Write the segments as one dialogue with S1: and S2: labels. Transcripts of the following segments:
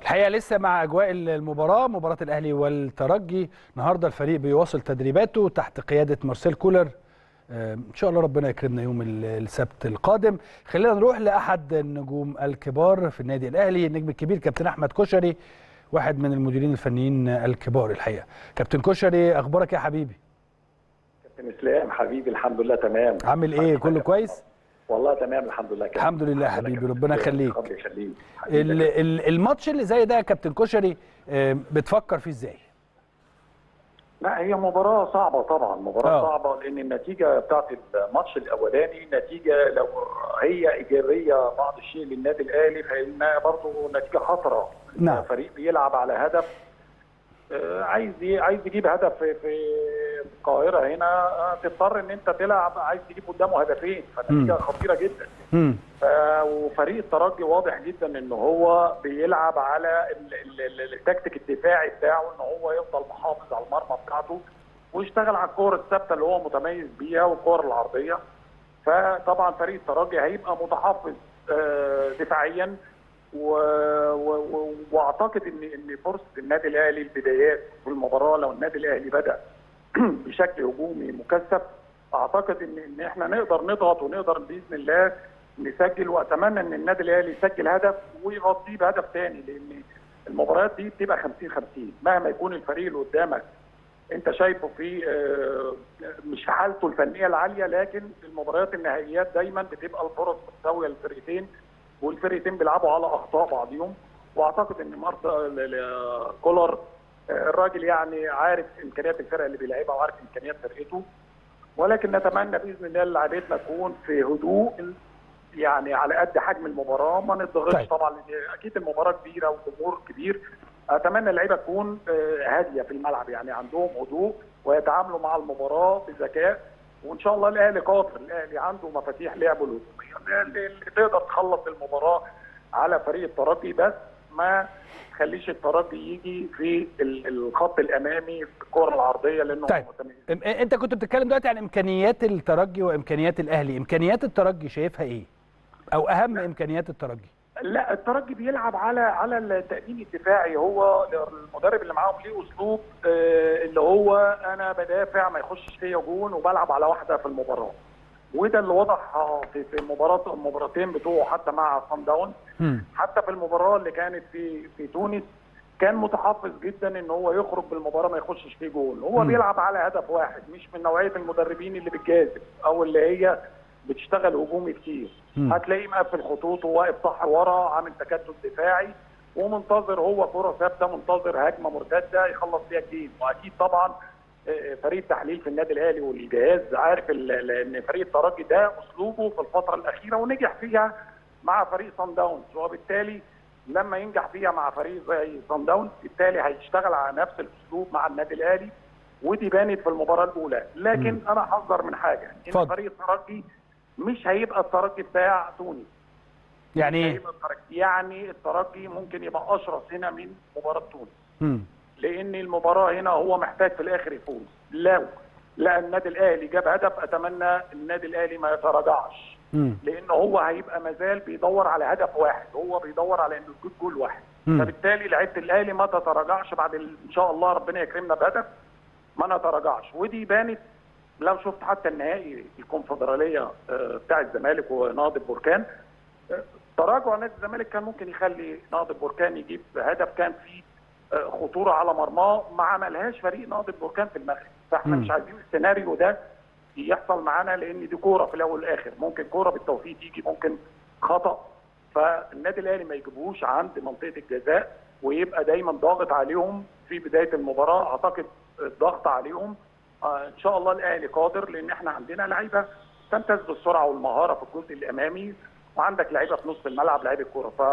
S1: الحقيقه لسه مع اجواء المباراه مباراه الاهلي والترجي النهارده الفريق بيواصل تدريباته تحت قياده مارسيل كولر ان شاء الله ربنا يكرمنا يوم السبت القادم خلينا نروح لاحد النجوم الكبار في النادي الاهلي النجم الكبير كابتن احمد كشري واحد من المديرين الفنيين الكبار الحقيقه كابتن كشري اخبارك يا حبيبي
S2: كابتن اسلام حبيبي الحمد لله تمام
S1: عامل ايه كله كويس
S2: والله تمام الحمد لله كده.
S1: الحمد لله حبيبي ربنا يخليك
S2: ربنا يخليك
S1: الماتش اللي زي ده يا كابتن كشري بتفكر فيه ازاي
S2: لا هي مباراة صعبة طبعا مباراة
S1: آه.
S2: صعبة لأن النتيجة بتاعت الماتش الأولاني نتيجة لو هي إيجابية بعض الشيء للنادي الأهلي فإنها برضه نتيجة خطرة
S1: نعم.
S2: فريق بيلعب على هدف آه، عايز ي- عايز يجيب هدف في في القاهرة هنا آه، تضطر إن أنت تلعب عايز تجيب قدامه هدفين فنتيجة
S1: مم.
S2: خطيرة جدا
S1: امم
S2: ف- وفريق الترجي واضح جدا ان هو بيلعب على ال- ال- ال- التكتيك الدفاعي بتاعه ان هو يفضل محافظ على المرمى بتاعته ويشتغل على الكور الثابته اللي هو متميز بيها والكور العرضيه فطبعا فريق الترجي هيبقى متحفظ آه، دفاعيا و... و... و... واعتقد ان ان فرصه النادي الاهلي البدايات في المباراه لو النادي الاهلي بدا بشكل هجومي مكثف اعتقد ان ان احنا نقدر نضغط ونقدر باذن الله نسجل واتمنى ان النادي الاهلي يسجل هدف ويغطيه بهدف ثاني لان المباريات دي بتبقى 50 50 مهما يكون الفريق اللي قدامك انت شايفه في آه، مش في حالته الفنيه العاليه لكن المباريات النهائيات دايما بتبقى الفرص متساويه للفرقتين والفرقتين بيلعبوا على اخطاء بعضهم واعتقد ان مارتا ل- ل- كولر آه، الراجل يعني عارف امكانيات الفرقه اللي بيلعبها وعارف امكانيات فرقته ولكن نتمنى باذن الله لعيبتنا تكون في هدوء يعني على قد حجم المباراه ما نضغطش
S1: طيب.
S2: طبعا لأن اكيد المباراه كبيره وجمهور كبير اتمنى اللعيبه تكون آه، هاديه في الملعب يعني عندهم هدوء ويتعاملوا مع المباراه بذكاء وان شاء الله الاهلي قادر الاهلي عنده مفاتيح لعبه الهجوميه اللي اللي تقدر تخلص المباراه على فريق الترجي بس ما تخليش الترجي يجي في ال- الخط الامامي في الكره العرضيه لانه
S1: طيب.
S2: متميز
S1: إم- انت كنت بتتكلم دلوقتي عن امكانيات الترجي وامكانيات الاهلي امكانيات الترجي شايفها ايه او اهم امكانيات الترجي
S2: لا الترجي بيلعب على على التأمين الدفاعي هو المدرب اللي معاهم ليه اسلوب آه، اللي هو انا بدافع ما يخشش فيا جون وبلعب على واحده في المباراه وده اللي وضح آه، في في مباراه المباراتين بتوعه حتى مع صن داون
S1: مم.
S2: حتى في المباراه اللي كانت في في تونس كان متحفظ جدا ان هو يخرج بالمباراه ما يخشش فيه جول هو
S1: مم.
S2: بيلعب على هدف واحد مش من نوعيه المدربين اللي بتجازف او اللي هي بتشتغل هجومي كتير
S1: مم.
S2: هتلاقيه مقفل خطوطه واقف صح ورا عامل تكتل دفاعي ومنتظر هو كره ثابته منتظر هجمه مرتده يخلص فيها الجيم واكيد طبعا آه، فريق التحليل في النادي الاهلي والجهاز عارف ال- ال- ان فريق الترجي ده اسلوبه في الفتره الاخيره ونجح فيها مع فريق صن داونز وبالتالي لما ينجح فيها مع فريق زي صن داونز بالتالي هيشتغل على نفس الاسلوب مع النادي الاهلي ودي بانت في المباراه الاولى لكن
S1: مم.
S2: انا حذر من حاجه ان
S1: اتفضل.
S2: فريق الترجي مش هيبقى الترجي بتاع تونس
S1: يعني
S2: مش
S1: ايه
S2: هيبقى الترجي يعني الترجي ممكن يبقى اشرس هنا من مباراه تونس
S1: مم.
S2: لان المباراه هنا هو محتاج في الاخر يفوز لو لا النادي الاهلي جاب هدف اتمنى النادي الاهلي ما يتراجعش
S1: مم.
S2: لان هو هيبقى مازال بيدور على هدف واحد هو بيدور على انه يجيب جول واحد
S1: مم.
S2: فبالتالي لعيبه الاهلي ما تتراجعش بعد ال- ان شاء الله ربنا يكرمنا بهدف ما نتراجعش ودي بانت لو شفت حتى النهائي الكونفدراليه آه، بتاع الزمالك ونهضه بركان آه، تراجع نادي الزمالك كان ممكن يخلي نهضه بركان يجيب هدف كان فيه آه، خطوره على مرماه ما عملهاش فريق نهضه بركان في المغرب فاحنا
S1: مم.
S2: مش عايزين السيناريو ده يحصل معانا لان دي كوره في الاول والاخر ممكن كوره بالتوفيق تيجي ممكن خطا فالنادي الاهلي ما يجيبوش عند منطقه الجزاء ويبقى دايما ضاغط عليهم في بدايه المباراه اعتقد الضغط عليهم آه ان شاء الله الاهلي قادر لان احنا عندنا لعيبه تمتاز بالسرعه والمهاره في الجزء الامامي وعندك لعيبه في نص الملعب لعيبه كوره ف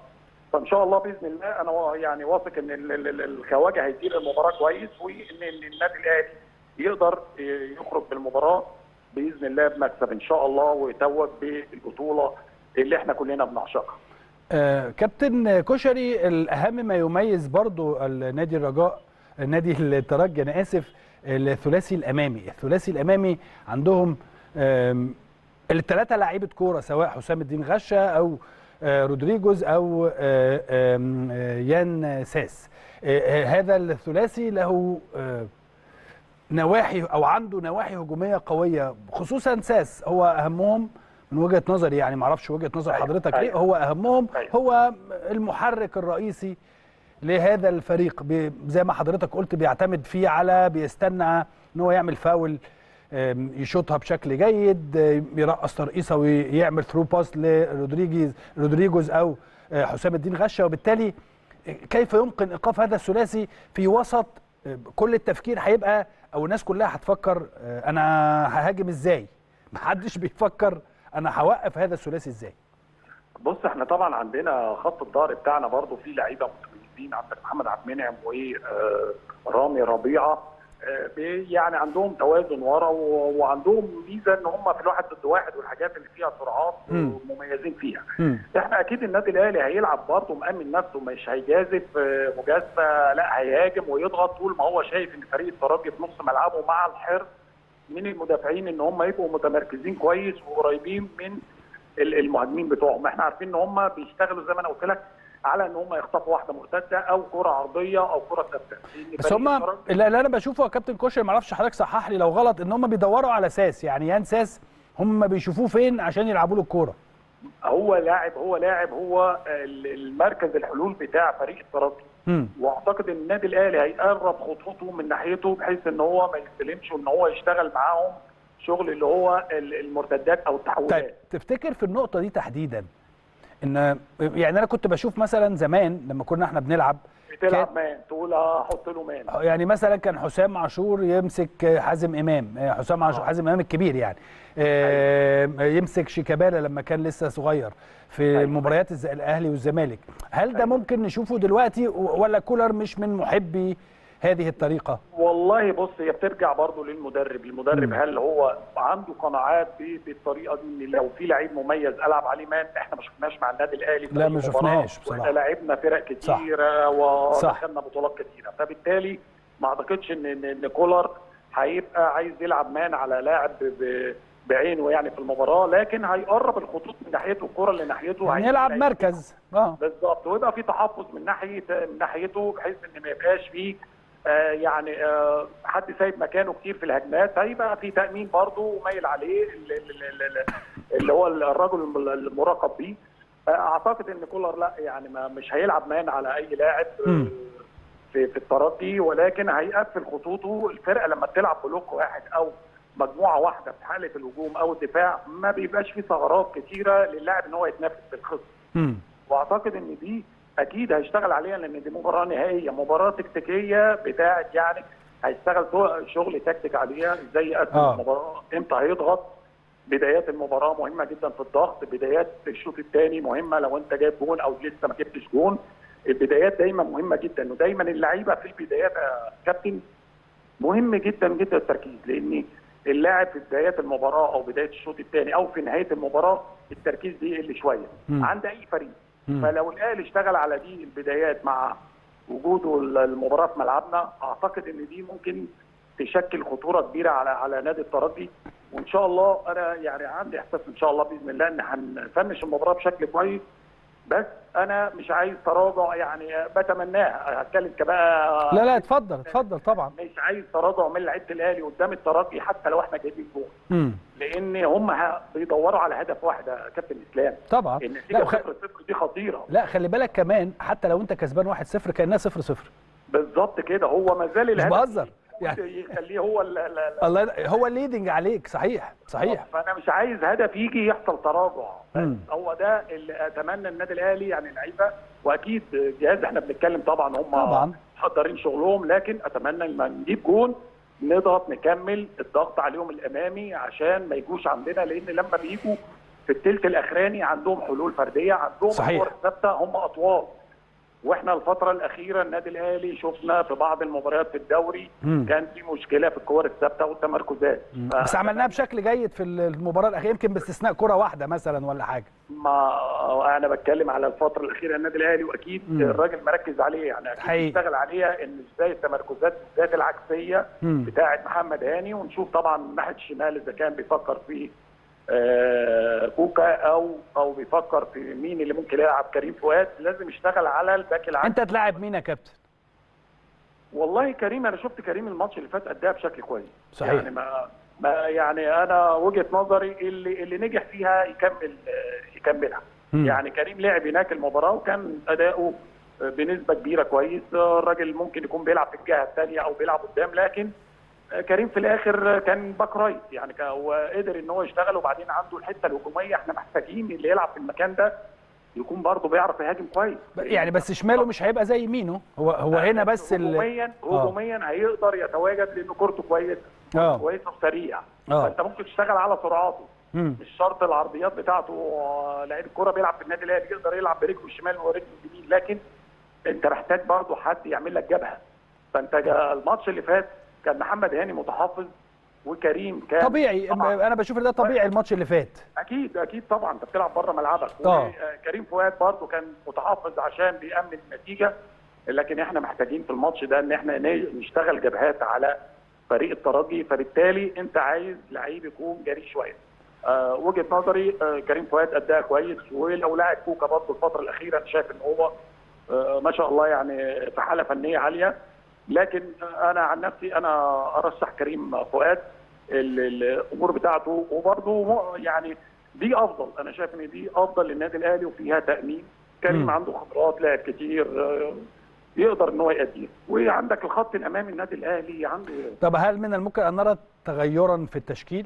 S2: فان شاء الله باذن الله انا وا- يعني واثق ان ال- ال- ال- الخواجه هيدير المباراه كويس وان إن النادي الاهلي يقدر ي- يخرج بالمباراه باذن الله بمكسب ان شاء الله ويتوج بالبطوله اللي احنا كلنا بنعشقها.
S1: آه كابتن كشري الاهم ما يميز برضو النادي الرجاء نادي الترجي انا اسف الثلاثي الامامي الثلاثي الامامي عندهم آم، الثلاثه لعيبه كوره سواء حسام الدين غشه او آه، رودريجوز او آه، آم، آه، يان ساس آه، آه، هذا الثلاثي له آه، نواحي او عنده نواحي هجوميه قويه خصوصا ساس هو اهمهم من وجهه نظري يعني ما اعرفش وجهه نظر
S2: أيوة،
S1: حضرتك ايه
S2: أيوة.
S1: هو اهمهم
S2: أيوة.
S1: هو المحرك الرئيسي لهذا الفريق بي- زي ما حضرتك قلت بيعتمد فيه على بيستنى ان هو يعمل فاول آم، يشوطها بشكل جيد آم، يرقص ترقيصه ويعمل ثرو باس لرودريجيز رودريجوز او آه، حسام الدين غشه وبالتالي كيف يمكن ايقاف هذا الثلاثي في وسط آه، كل التفكير هيبقى او الناس كلها هتفكر آه، انا ههاجم ازاي محدش بيفكر انا هوقف هذا الثلاثي ازاي
S2: بص احنا طبعا عندنا خط الظهر بتاعنا برضو فيه لعيبه متميزين عندك محمد عبد المنعم ورامي ربيعه آه، بي- يعني عندهم توازن ورا و- وعندهم ميزه ان هم في الواحد ضد واحد والحاجات اللي فيها سرعات
S1: مم.
S2: مميزين فيها
S1: مم.
S2: احنا اكيد النادي الاهلي هيلعب برضه مأمن نفسه مش هيجازف آه، مجازفه لا هيهاجم ويضغط طول ما هو شايف ان فريق الترجي في نص ملعبه مع الحرص من المدافعين ان هم يبقوا متمركزين كويس وقريبين من ال- المهاجمين بتوعهم احنا عارفين ان هم بيشتغلوا زي ما انا قلت لك على ان هم يخطفوا واحده مرتده او كره عرضيه او كره ثابته لأن
S1: بس
S2: فريق
S1: هم
S2: الترجي-
S1: اللي اللي انا بشوفه يا كابتن كوشر ما اعرفش حضرتك صحح لي لو غلط ان هم بيدوروا على ساس يعني يان ساس هم بيشوفوه فين عشان يلعبوا له الكوره
S2: هو لاعب هو لاعب هو ال- المركز الحلول بتاع فريق الترجي
S1: امم
S2: واعتقد ان النادي الاهلي هيقرب خطوطه من ناحيته بحيث ان هو ما يستلمش وان هو يشتغل معاهم شغل اللي هو ال- المرتدات او
S1: طيب
S2: التحولات
S1: تفتكر في النقطه دي تحديدا ان يعني انا كنت بشوف مثلا زمان لما كنا احنا بنلعب
S2: بتلعب مان تقول هحط له مان
S1: يعني مثلا كان حسام عاشور يمسك حازم امام حسام عاشور
S2: آه.
S1: حازم امام الكبير يعني آه، يمسك شيكابالا لما كان لسه صغير في
S2: أيوة.
S1: مباريات الز- الاهلي والزمالك هل ده
S2: أيوة.
S1: ممكن نشوفه دلوقتي ولا كولر مش من محبي هذه الطريقه
S2: والله بص هي بترجع برضه للمدرب المدرب
S1: مم.
S2: هل هو عنده قناعات ب- بالطريقه دي ان لو في لعيب مميز العب عليه مان احنا ما شفناش مع النادي الاهلي في
S1: لا،
S2: أي
S1: ما
S2: مباراة.
S1: شفناهاش بصراحة.
S2: واحنا لعبنا فرق كتيره
S1: صح.
S2: ودخلنا بطولات كتيره فبالتالي ما اعتقدش ان ان إن كولر هيبقى عايز يلعب مان على لاعب ب- بعينه يعني في المباراه لكن هيقرب الخطوط من ناحيته الكره اللي ناحيته
S1: يعني
S2: هيجيب
S1: يلعب
S2: لعيب
S1: مركز اه
S2: بالظبط ويبقى في تحفظ من ناحيه من ناحيته بحيث ان ما يبقاش فيه آه يعني آه حد سايب مكانه كتير في الهجمات هيبقى في تامين برضه ومايل عليه ال- ال- ال- ال- اللي هو الرجل المراقب بيه آه اعتقد ان كولر لا يعني ما مش هيلعب مان على اي لاعب آه،
S1: مم.
S2: في في الترجي ولكن هيقفل خطوطه الفرقه لما بتلعب بلوك واحد او مجموعه واحده في حاله الهجوم او الدفاع ما بيبقاش في ثغرات كتيره للاعب ان هو يتنافس في الخصم
S1: مم.
S2: واعتقد ان دي اكيد هيشتغل عليها لان دي مباراه نهائيه مباراه تكتيكيه بتاعه يعني هيشتغل تو- شغل تكتيك عليها ازاي يقدم
S1: آه.
S2: المباراه امتى هيضغط بدايات المباراه مهمه جدا في الضغط بدايات الشوط الثاني مهمه لو انت جايب جون او لسه ما جبتش جون البدايات دايما مهمه جدا ودايما اللعيبه في البدايات يا كابتن مهم جدا جدا التركيز لان اللاعب في بدايات المباراه او بدايه الشوط الثاني او في نهايه المباراه التركيز بيقل شويه
S1: مم.
S2: عند اي فريق
S1: مم.
S2: فلو الاهلي اشتغل على دي البدايات مع وجوده المباراه في ملعبنا اعتقد ان دي ممكن تشكل خطوره كبيره على على نادي الترجي وان شاء الله انا يعني عندي احساس ان شاء الله باذن الله ان هنفنش المباراه بشكل كويس بس انا مش عايز تراجع يعني بتمناها هتكلم كبقى
S1: لا لا اتفضل اتفضل طبعا
S2: مش عايز تراجع من لعيبه الاهلي قدام الترجي حتى لو احنا جايبين جول
S1: مم.
S2: لان هم ه- بيدوروا على هدف واحد يا كابتن اسلام
S1: طبعا
S2: النتيجه
S1: لا, وخ...
S2: 0 0 دي خطيره
S1: لا خلي بالك كمان حتى لو انت كسبان 1-0 كانها 0-0
S2: بالظبط كده هو ما زال
S1: مش
S2: الهدف
S1: بهزر يعني
S2: يخليه هو ال- ال- ال-
S1: الله يد- هو الليدنج عليك صحيح صحيح
S2: فانا مش عايز هدف يجي يحصل تراجع بس
S1: مم.
S2: هو ده اللي اتمنى النادي الاهلي يعني اللعيبه واكيد جهاز احنا بنتكلم طبعا هم
S1: طبعا.
S2: محضرين شغلهم لكن اتمنى لما نجيب جون نضغط نكمل الضغط عليهم الامامي عشان ما يجوش عندنا لان لما بيجوا في الثلث الاخراني عندهم حلول فرديه عندهم
S1: صحيح.
S2: كور ثابته هم اطوال واحنا الفتره الاخيره النادي الاهلي شفنا في بعض المباريات في الدوري
S1: مم.
S2: كان في مشكله في الكور الثابته والتمركزات ف-
S1: بس عملناها بشكل جيد في المباراه الاخيره يمكن باستثناء كره واحده مثلا ولا حاجه
S2: ما انا بتكلم على الفتره الاخيره النادي الاهلي واكيد
S1: مم.
S2: الراجل مركز عليه يعني اكيد
S1: حقيقي.
S2: بيشتغل عليها ان ازاي التمركزات بالذات العكسيه
S1: مم.
S2: بتاعه محمد هاني ونشوف طبعا من ناحيه الشمال اذا كان بيفكر في آه، كوكا او او بيفكر في مين اللي ممكن يلعب كريم فؤاد لازم يشتغل على الباك العام
S1: انت تلاعب مين يا كابتن
S2: والله كريم انا شفت كريم الماتش اللي فات اداها بشكل كويس
S1: صحيح.
S2: يعني ما ما يعني انا وجهه نظري اللي اللي نجح فيها يكمل آه، يكملها
S1: مم.
S2: يعني كريم لعب هناك المباراه وكان اداؤه آه، بنسبه كبيره كويس آه، الراجل ممكن يكون بيلعب في الجهه الثانيه او بيلعب قدام لكن آه، كريم في الاخر آه، كان باك رايت يعني كان- هو قدر ان هو يشتغل وبعدين عنده الحته الهجوميه احنا محتاجين اللي يلعب في المكان ده يكون برضه بيعرف يهاجم كويس
S1: يعني بس شماله مش هيبقى زي يمينه هو هو هنا بس ال...
S2: هجوميا
S1: آه.
S2: هجوميا هيقدر يتواجد لانه كورته كويسه
S1: اه
S2: كويسه وسريع
S1: آه.
S2: فانت ممكن تشتغل على سرعاته
S1: مم.
S2: مش شرط العرضيات بتاعته آه، لعيب الكوره بيلعب في النادي الاهلي يقدر يلعب برجله الشمال ورجله اليمين لكن انت محتاج برضه حد يعمل لك جبهه فانت جا- الماتش اللي فات كان محمد هاني متحفظ وكريم كان
S1: طبيعي
S2: طبعاً.
S1: انا بشوف ان ده طبيعي الماتش اللي فات
S2: اكيد اكيد طبعا انت بتلعب بره ملعبك
S1: آه.
S2: وكريم فؤاد برضه كان متحفظ عشان بيأمن النتيجه لكن احنا محتاجين في الماتش ده ان احنا ن- نشتغل جبهات على فريق الترجي فبالتالي انت عايز لعيب يكون جريء شويه آه وجهه نظري آه كريم فؤاد اداها كويس ولو لاعب كوكا برضه الفتره الاخيره انا شايف ان هو آه ما شاء الله يعني في حاله فنيه عاليه لكن انا عن نفسي انا ارشح كريم فؤاد ال- ال- الامور بتاعته وبرضه م- يعني دي افضل انا شايف ان دي افضل للنادي الاهلي وفيها تامين كريم
S1: مم.
S2: عنده خبرات لاعب كتير آه، يقدر ان هو يأديه وعندك الخط الامامي النادي الاهلي عنده
S1: طب هل من الممكن ان نرى تغيرا في التشكيل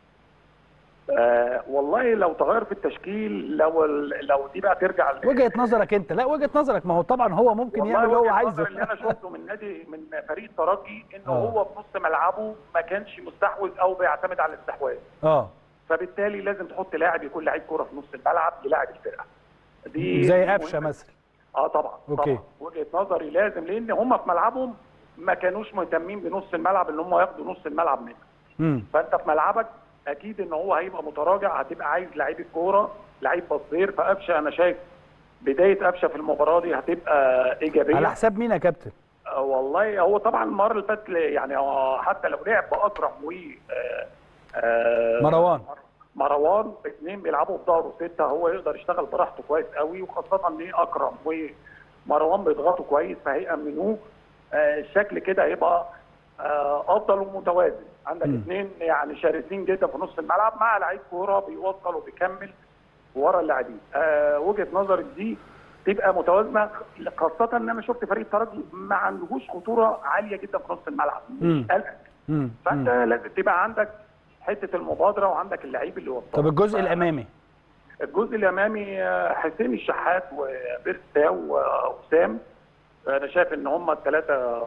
S2: آه والله لو تغير في التشكيل لو ال- لو دي بقى ترجع ل-
S1: وجهه نظرك انت لا وجهه نظرك ما هو طبعا هو ممكن
S2: والله
S1: يعمل اللي هو
S2: وجهة
S1: عايزه
S2: نظري اللي انا شفته من نادي من فريق الترجي انه
S1: آه.
S2: هو في نص ملعبه ما كانش مستحوذ او بيعتمد على الاستحواذ
S1: اه
S2: فبالتالي لازم تحط لاعب يكون لعيب كوره في نص الملعب يلاعب الفرقه دي
S1: زي
S2: دي
S1: قفشه
S2: مهمة.
S1: مثلا
S2: اه طبعا
S1: أوكي.
S2: طبعا وجهه نظري لازم لان هم في ملعبهم ما كانوش مهتمين بنص الملعب اللي هم ياخدوا نص الملعب منك
S1: امم
S2: فانت في ملعبك اكيد ان هو هيبقى متراجع هتبقى عايز لعيب الكوره لعيب بصير فقفشه انا شايف بدايه قفشه في المباراه دي هتبقى ايجابيه
S1: على حساب مين يا كابتن
S2: آه، والله هو طبعا المره اللي فاتت يعني آه، حتى لو لعب باكرم و آه، آه،
S1: مروان.
S2: مروان اثنين بيلعبوا في ظهره سته هو يقدر يشتغل براحته كويس قوي وخاصه ان إيه اكرم ومروان بيضغطوا كويس فهيأمنوه آه، الشكل كده هيبقى آه، افضل ومتوازن عندك
S1: مم.
S2: اثنين يعني شرسين جدا في نص الملعب مع لعيب كوره بيوصل وبيكمل ورا اللاعبين آه وجهه نظري دي تبقى متوازنه خاصه ان انا شفت فريق الترجي ما عندهوش خطوره عاليه جدا في نص الملعب
S1: مم.
S2: مش قلقك
S1: امم
S2: فانت لازم تبقى عندك حته المبادره وعندك اللعيب اللي وصل
S1: طب الجزء الامامي
S2: الجزء الامامي آه، حسين الشحات وبيرساو ووسام انا شايف ان هم الثلاثه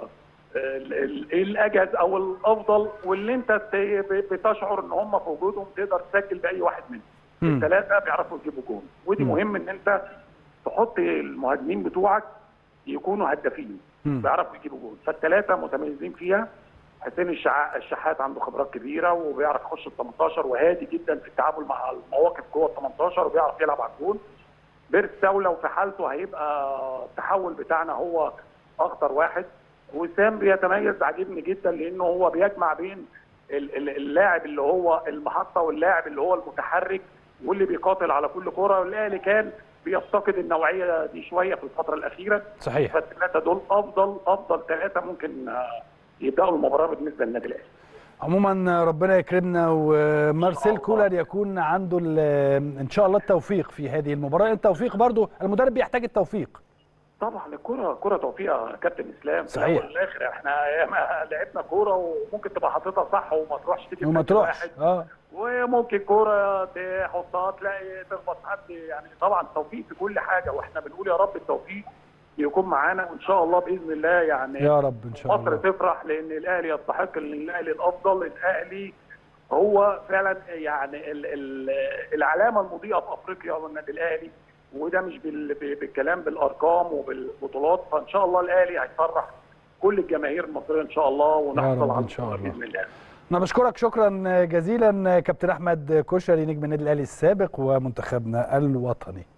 S2: الاجهز او الافضل واللي انت ت- بتشعر ان هم في وجودهم تقدر تسجل باي واحد منهم
S1: مم.
S2: الثلاثه بيعرفوا يجيبوا جول ودي
S1: مم.
S2: مهم ان انت تحط المهاجمين بتوعك يكونوا هدافين
S1: مم.
S2: بيعرفوا يجيبوا جول فالثلاثه متميزين فيها حسين الشع- الشحات عنده خبرات كبيره وبيعرف يخش ال 18 وهادي جدا في التعامل مع المواقف جوه ال 18 وبيعرف يلعب على الجول بيرساو لو في حالته هيبقى التحول بتاعنا هو اخطر واحد وسام بيتميز عاجبني جدا لانه هو بيجمع بين ال- ال- اللاعب اللي هو المحطه واللاعب اللي هو المتحرك واللي بيقاتل على كل كره والاهلي كان بيفتقد النوعيه دي شويه في الفتره الاخيره
S1: صحيح
S2: فالثلاثه دول افضل افضل ثلاثه ممكن آه، يبداوا المباراه بالنسبه للنادي الاهلي
S1: عموما ربنا يكرمنا ومارسيل كولر يكون عنده ال- ان شاء الله التوفيق في هذه المباراه التوفيق برضو المدرب بيحتاج التوفيق
S2: طبعا الكرة كرة توفيق يا كابتن اسلام في
S1: صحيح.
S2: الاول والاخر احنا ياما لعبنا كوره وممكن تبقى حاططها صح وما تروحش تيجي
S1: وما
S2: في
S1: تروحش
S2: واحد
S1: اه
S2: وممكن كوره تحطها تلاقي تخبط حد يعني طبعا توفيق في كل حاجه واحنا بنقول يا رب التوفيق يكون معانا وان شاء الله باذن الله يعني
S1: يا رب ان شاء
S2: مصر
S1: الله
S2: تفرح لان الاهلي يستحق ان الاهلي الافضل الاهلي هو فعلا يعني ال- ال- العلامه المضيئه في افريقيا والنادي الاهلي وده مش بال- ب- بالكلام بالارقام وبالبطولات فان شاء الله الاهلي هيفرح كل الجماهير المصريه ان شاء الله ونحصل
S1: رب
S2: على
S1: إن شاء
S2: البطولة
S1: الله.
S2: باذن الله
S1: انا بشكرك شكرا جزيلا كابتن احمد كشري نجم النادي الاهلي السابق ومنتخبنا الوطني